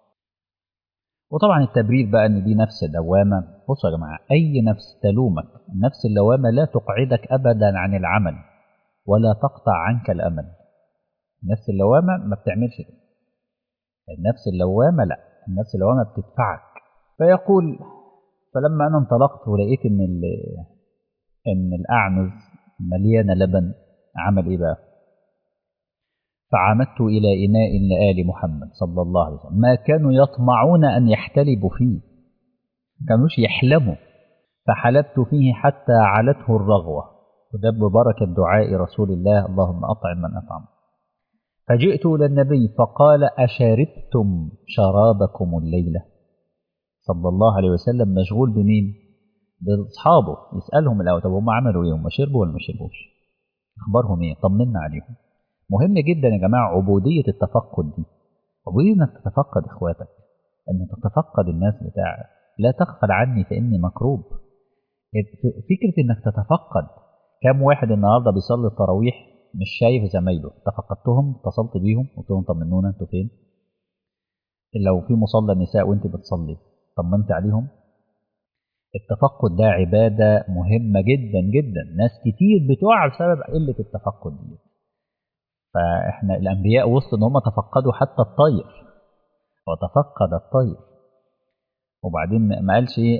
وطبعا التبرير بقى ان دي نفس دوامه بصوا يا جماعه اي نفس تلومك النفس اللوامه لا تقعدك ابدا عن العمل ولا تقطع عنك الامل النفس اللوامه ما بتعملش كده النفس اللوامه لا النفس اللوامه بتدفعك فيقول فلما انا انطلقت ولقيت ان ان الاعنز مليانه لبن عمل ايه بقى فعمدت الى اناء لال محمد صلى الله عليه وسلم ما كانوا يطمعون ان يحتلبوا فيه كانوش يحلموا فحلبت فيه حتى علته الرغوه وده ببركه دعاء رسول الله اللهم اطعم من اطعم فجئت الى النبي فقال اشربتم شرابكم الليله صلى الله عليه وسلم مشغول بمين باصحابه يسالهم الاول طب هم عملوا ايه هم شربوا ولا ما شربوش اخبارهم ايه طمنا عليهم مهم جدا يا جماعه عبوديه التفقد دي عبوديه انك تتفقد اخواتك ان تتفقد الناس بتاعك لا تغفل عني فاني مكروب فكره انك تتفقد كم واحد النهارده بيصلي التراويح مش شايف زمايله تفقدتهم اتصلت بيهم قلت لهم طمنونا انتوا فين لو في مصلى نساء وانت بتصلي طمنت عليهم التفقد ده عبادة مهمة جدا جدا ناس كتير بتقع بسبب قلة التفقد دي فاحنا الأنبياء وصلوا إن هم تفقدوا حتى الطير وتفقد الطير وبعدين ما قالش ايه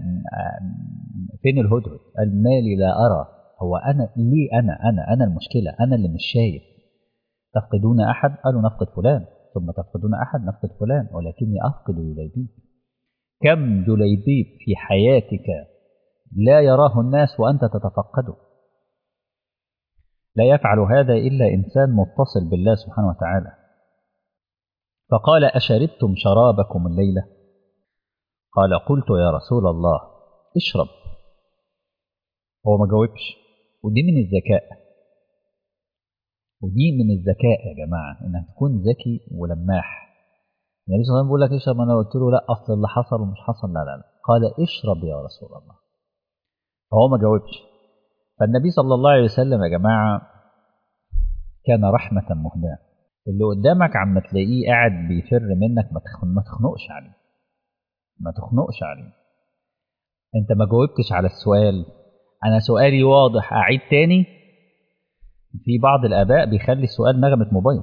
فين الهدهد قال مالي لا أرى هو أنا ليه أنا أنا أنا المشكلة أنا اللي مش شايف تفقدون أحد قالوا نفقد فلان ثم تفقدون أحد نفقد فلان ولكني أفقد جليبيب كم جليبيب في حياتك لا يراه الناس وأنت تتفقده لا يفعل هذا إلا إنسان متصل بالله سبحانه وتعالى فقال أشربتم شرابكم الليلة قال قلت يا رسول الله اشرب هو ما جاوبش ودي من الذكاء ودي من الذكاء يا جماعة إنك تكون ذكي ولماح النبي صلى الله عليه وسلم بيقول لك اشرب انا قلت له لا اصل اللي حصل ومش حصل لا لا لا قال اشرب يا رسول الله فهو ما جاوبش فالنبي صلى الله عليه وسلم يا جماعه كان رحمه مهداه اللي قدامك عم تلاقيه قاعد بيفر منك ما تخنقش عليه ما تخنقش عليه انت ما جاوبتش على السؤال انا سؤالي واضح اعيد تاني في بعض الاباء بيخلي السؤال نغمه موبايل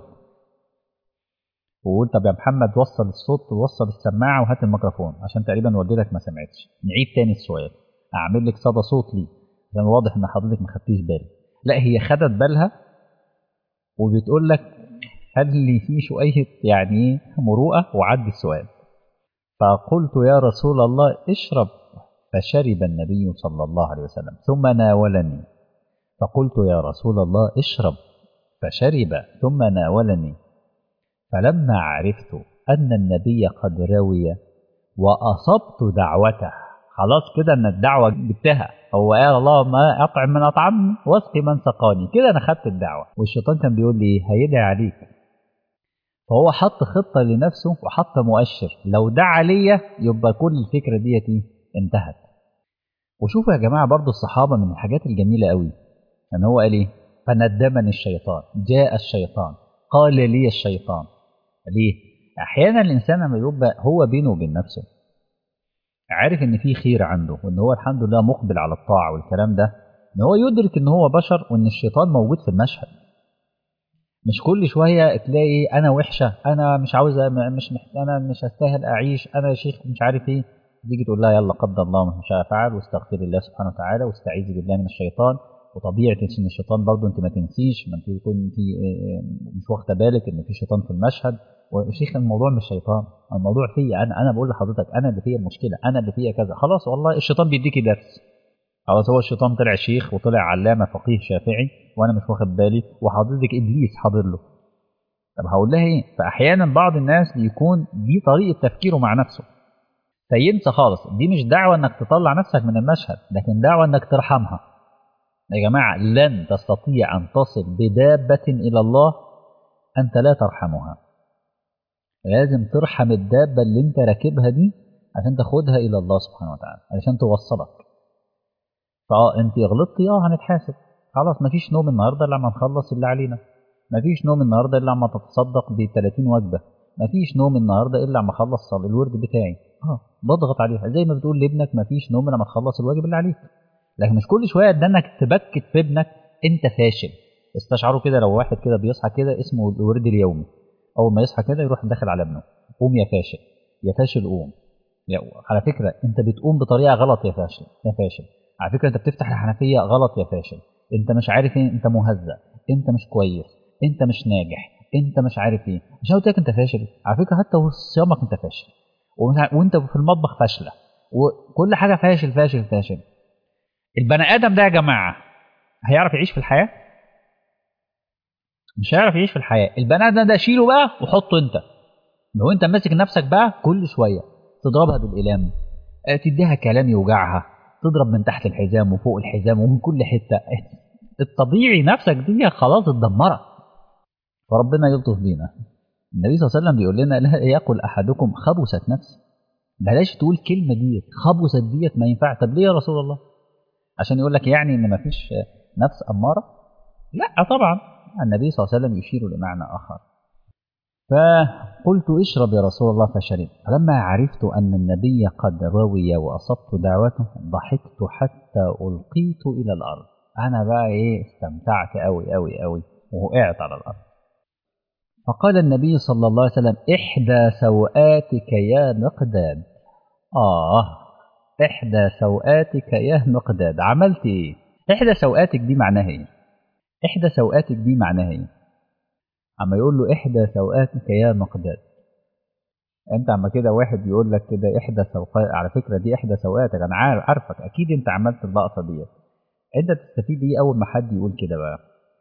وقول طب يا محمد وصل الصوت ووصل السماعه وهات الميكروفون عشان تقريبا والدتك ما سمعتش نعيد تاني السؤال اعمل لك صدى صوت لي لان واضح ان حضرتك ما خدتيش بالك لا هي خدت بالها وبتقول لك هل لي فيه شويه يعني مروءه وعد السؤال فقلت يا رسول الله اشرب فشرب النبي صلى الله عليه وسلم ثم ناولني فقلت يا رسول الله اشرب فشرب ثم ناولني فلما عرفت أن النبي قد روي وأصبت دعوته خلاص كده أن الدعوة جبتها هو قال اللهم أطعم من أطعمني واسقي من سقاني كده أنا خدت الدعوة والشيطان كان بيقول لي هيدعي عليك فهو حط خطة لنفسه وحط مؤشر لو دعا ليا يبقى كل الفكرة ديت انتهت وشوفوا يا جماعة برضو الصحابة من الحاجات الجميلة قوي يعني هو قال ايه فندمني الشيطان جاء الشيطان قال لي الشيطان ليه؟ أحيانا الإنسان لما يبقى هو بينه وبين نفسه عارف إن في خير عنده وإن هو الحمد لله مقبل على الطاعة والكلام ده إن هو يدرك إن هو بشر وإن الشيطان موجود في المشهد مش كل شوية تلاقي أنا وحشة أنا مش عاوزة مش محت... أنا مش هستاهل أعيش أنا يا شيخ مش عارف إيه تيجي تقول لها يلا قدر الله ما شاء فعل واستغفر الله سبحانه وتعالى واستعيذي بالله من الشيطان وطبيعه ان الشيطان برضه انت ما تنسيش ما انت تكون انت مش واخده بالك ان في شيطان في المشهد وشيخ الموضوع مش شيطان الموضوع فيا انا انا بقول لحضرتك انا اللي فيا المشكله انا اللي فيا كذا خلاص والله الشيطان بيديكي درس خلاص هو الشيطان طلع شيخ وطلع علامه فقيه شافعي وانا مش واخد بالي وحضرتك ابليس حاضر له طب هقول لها ايه فاحيانا بعض الناس بيكون دي طريقه تفكيره مع نفسه فينسى خالص دي مش دعوه انك تطلع نفسك من المشهد لكن دعوه انك ترحمها يا جماعة لن تستطيع أن تصل بدابة إلى الله أنت لا ترحمها لازم ترحم الدابة اللي انت راكبها دي عشان تاخدها إلى الله سبحانه وتعالى علشان توصلك فاه انت غلطتي اه هنتحاسب خلاص مفيش نوم النهارده الا لما نخلص اللي علينا مفيش نوم النهارده الا لما تتصدق ب 30 وجبه مفيش نوم النهارده الا لما اخلص الورد بتاعي اه بضغط عليها زي ما بتقول لابنك مفيش نوم لما تخلص الواجب اللي عليك لكن مش كل شويه ده انك تبكت في ابنك انت فاشل استشعروا كده لو واحد كده بيصحى كده اسمه الورد اليومي اول ما يصحى كده يروح داخل على ابنه قوم يا فاشل يا فاشل قوم يا على فكره انت بتقوم بطريقه غلط يا فاشل يا فاشل على فكره انت بتفتح الحنفيه غلط يا فاشل انت مش عارف ايه انت مهزأ انت مش كويس انت مش ناجح انت مش عارف ايه مش قلت لك انت فاشل على فكره حتى صيامك انت فاشل وانت في المطبخ فاشله وكل حاجه فاشل فاشل فاشل البني ادم ده يا جماعه هيعرف يعيش في الحياه مش هيعرف يعيش في الحياه البني ادم ده شيله بقى وحطه انت لو انت ماسك نفسك بقى كل شويه تضربها بالاقلام تديها كلام يوجعها تضرب من تحت الحزام وفوق الحزام ومن كل حته الطبيعي نفسك دي خلاص اتدمرت فربنا يلطف بينا النبي صلى الله عليه وسلم بيقول لنا لا يقل احدكم خبثت نفسي بلاش تقول كلمه ديت خبثت ديت ما ينفع طب ليه يا رسول الله عشان يقول لك يعني ان ما فيش نفس اماره لا طبعا النبي صلى الله عليه وسلم يشير لمعنى اخر فقلت اشرب يا رسول الله فشرب فلما عرفت أن النبي قد روي وأصبت دعوته ضحكت حتى ألقيت إلى الأرض أنا بقى إيه استمتعت أوي أوي أوي ووقعت على الأرض فقال النبي صلى الله عليه وسلم إحدى سوآتك يا مقداد آه إحدى سوآتك يا مقداد عملت إيه إحدى سوآتك دي معناها إيه إحدى سوآتك دي معناها إيه اما يقول له احدى سوءاتك يا مقداد انت اما كده واحد يقول لك كده احدى سوقات على فكره دي احدى سوءاتك انا عارف عارفك اكيد انت عملت اللقطه ديت انت تستفيد ايه اول ما حد يقول كده بقى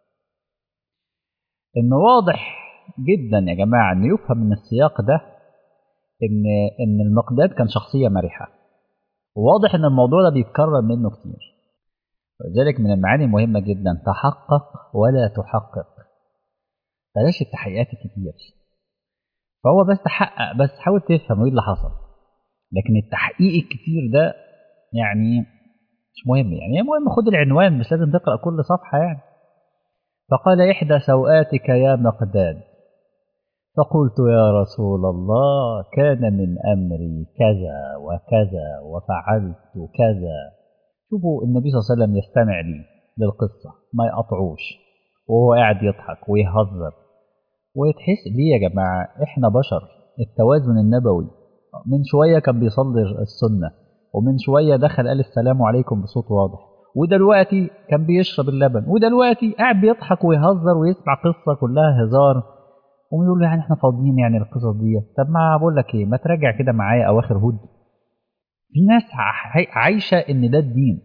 ان واضح جدا يا جماعه ان يفهم من السياق ده ان ان المقداد كان شخصيه مرحه وواضح ان الموضوع ده بيتكرر منه كتير ولذلك من المعاني المهمه جدا تحقق ولا تحقق بلاش التحقيقات الكتير فهو بس تحقق بس حاول تفهم ايه اللي حصل لكن التحقيق الكتير ده يعني مش مهم يعني المهم خد العنوان مش لازم تقرا كل صفحه يعني فقال احدى سوءاتك يا مقداد فقلت يا رسول الله كان من امري كذا وكذا وفعلت كذا شوفوا النبي صلى الله عليه وسلم يستمع لي للقصه ما يقطعوش وهو قاعد يضحك ويهزر وتحس ليه يا جماعة احنا بشر التوازن النبوي من شوية كان بيصلي السنة ومن شوية دخل قال السلام عليكم بصوت واضح ودلوقتي كان بيشرب اللبن ودلوقتي قاعد بيضحك ويهزر ويسمع قصة كلها هزار ويقول له يعني احنا فاضيين يعني القصص دي طب ما بقول لك ايه ما تراجع كده معايا اواخر هود في ناس عايشة ان ده الدين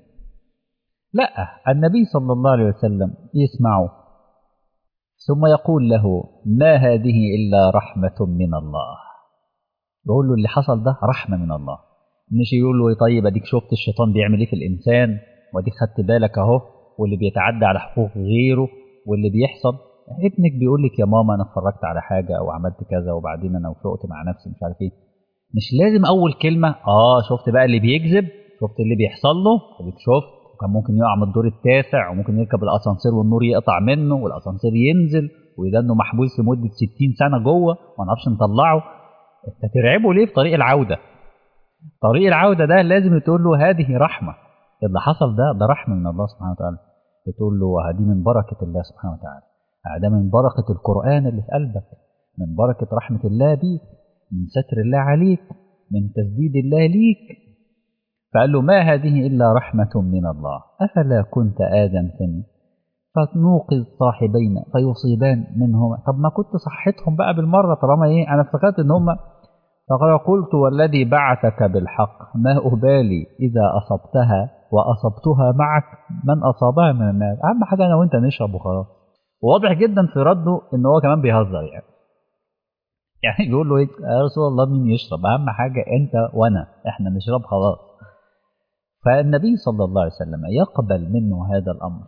لا النبي صلى الله عليه وسلم يسمعه ثم يقول له ما هذه إلا رحمة من الله بقول له اللي حصل ده رحمة من الله مش يقول له طيب اديك شفت الشيطان بيعمل ايه في الانسان واديك خدت بالك اهو واللي بيتعدى على حقوق غيره واللي بيحصل ابنك بيقول لك يا ماما انا اتفرجت على حاجه او عملت كذا وبعدين انا وفقت مع نفسي مش عارف ايه مش لازم اول كلمه اه شفت بقى اللي بيكذب شفت اللي بيحصل له اديك شفت وكان ممكن يقع من الدور التاسع وممكن يركب الاسانسير والنور يقطع منه والاسانسير ينزل ويدنه محبوس لمده 60 سنه جوه ما نعرفش نطلعه انت ترعبه ليه في طريق العوده طريق العوده ده لازم تقول له هذه رحمه اللي حصل ده ده رحمه من الله سبحانه وتعالى بتقول له دي من بركه الله سبحانه وتعالى ده من بركه القران اللي في قلبك من بركه رحمه الله بيك من ستر الله عليك من تسديد الله ليك فقال له ما هذه إلا رحمة من الله أفلا كنت آذنتني فنوقظ صاحبين فيصيبان منهما طب ما كنت صحتهم بقى بالمرة طالما إيه أنا افتكرت إن هم فقال قلت والذي بعثك بالحق ما أبالي إذا أصبتها وأصبتها معك من أصابها من الناس أهم حاجة أنا وأنت نشرب وخلاص واضح جدا في رده إن هو كمان بيهزر يعني يعني بيقول له إيه يا رسول الله مين يشرب أهم حاجة أنت وأنا إحنا نشرب خلاص فالنبي صلى الله عليه وسلم يقبل منه هذا الأمر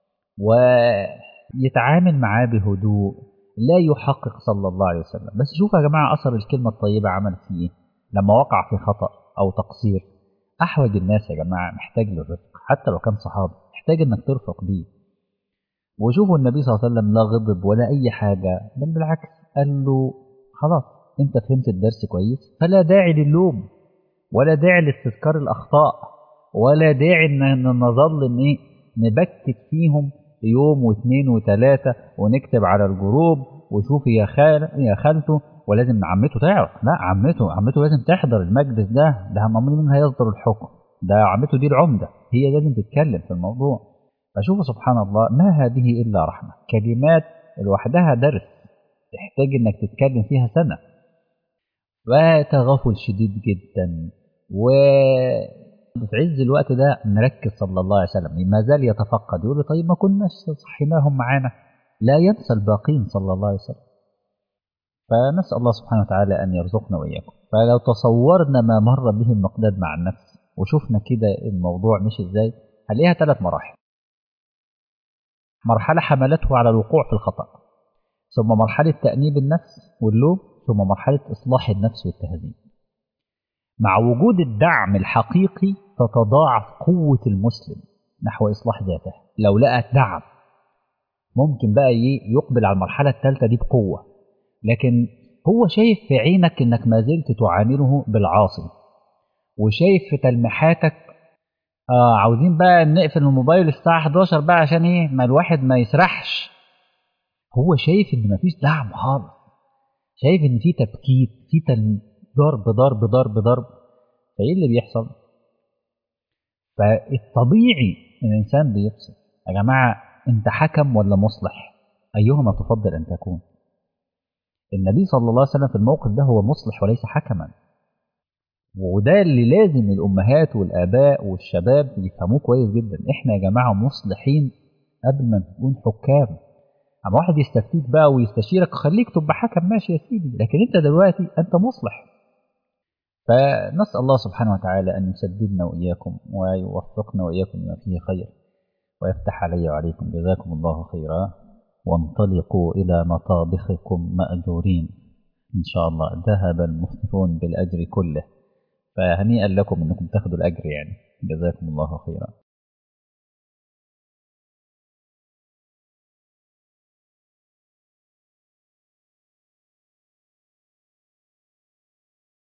ويتعامل معاه بهدوء لا يحقق صلى الله عليه وسلم بس شوفوا يا جماعة أثر الكلمة الطيبة عمل فيه إيه لما وقع في خطأ أو تقصير أحوج الناس يا جماعة محتاج للرفق حتى لو كان صحابي محتاج إنك ترفق بيه وشوفوا النبي صلى الله عليه وسلم لا غضب ولا أي حاجة بل بالعكس قال له خلاص أنت فهمت الدرس كويس فلا داعي للوم ولا داعي لاستذكار الأخطاء ولا داعي إن نظل إن إيه نبكت فيهم يوم واثنين وثلاثة ونكتب على الجروب وشوف يا خال يا خالته ولازم عمته تعرف لا عمته عمته لازم تحضر المجلس ده ده مامون مين هيصدر الحكم ده عمته دي العمدة هي لازم تتكلم في الموضوع فشوفوا سبحان الله ما هذه إلا رحمة كلمات لوحدها درس تحتاج إنك تتكلم فيها سنة وتغافل شديد جدا و في عز الوقت ده نركز صلى الله عليه وسلم ما زال يتفقد يقول طيب ما كناش صحيناهم معانا لا ينسى الباقين صلى الله عليه وسلم فنسأل الله سبحانه وتعالى أن يرزقنا وإياكم فلو تصورنا ما مر به المقداد مع النفس وشفنا كده الموضوع مش إزاي هنلاقيها ثلاث مراحل مرحلة حملته على الوقوع في الخطأ ثم مرحلة تأنيب النفس واللوم ثم مرحلة إصلاح النفس والتهذيب مع وجود الدعم الحقيقي تتضاعف قوة المسلم نحو إصلاح ذاته لو لقى دعم ممكن بقى يقبل على المرحلة الثالثة دي بقوة لكن هو شايف في عينك إنك ما زلت تعامله بالعاصي وشايف في تلميحاتك آه عاوزين بقى نقفل الموبايل الساعة 11 بقى عشان إيه ما الواحد ما يسرحش هو شايف إن مفيش دعم خالص شايف إن في تبكيت في تل... ضرب ضرب ضرب ضرب فايه اللي بيحصل فالطبيعي ان الانسان بيفصل يا جماعه انت حكم ولا مصلح ايهما تفضل ان تكون النبي صلى الله عليه وسلم في الموقف ده هو مصلح وليس حكما وده اللي لازم الامهات والاباء والشباب يفهموه كويس جدا احنا يا جماعه مصلحين قبل ما نكون حكام اما واحد يستفتيك بقى ويستشيرك خليك تبقى حكم ماشي يا سيدي لكن انت دلوقتي انت مصلح فنسأل الله سبحانه وتعالى أن يسددنا وإياكم ويوفقنا وإياكم لما فيه خير ويفتح علي وعليكم جزاكم الله خيرا وانطلقوا إلى مطابخكم مأجورين إن شاء الله ذهب المفتون بالأجر كله فهنيئا لكم أنكم تاخذوا الأجر يعني جزاكم الله خيرا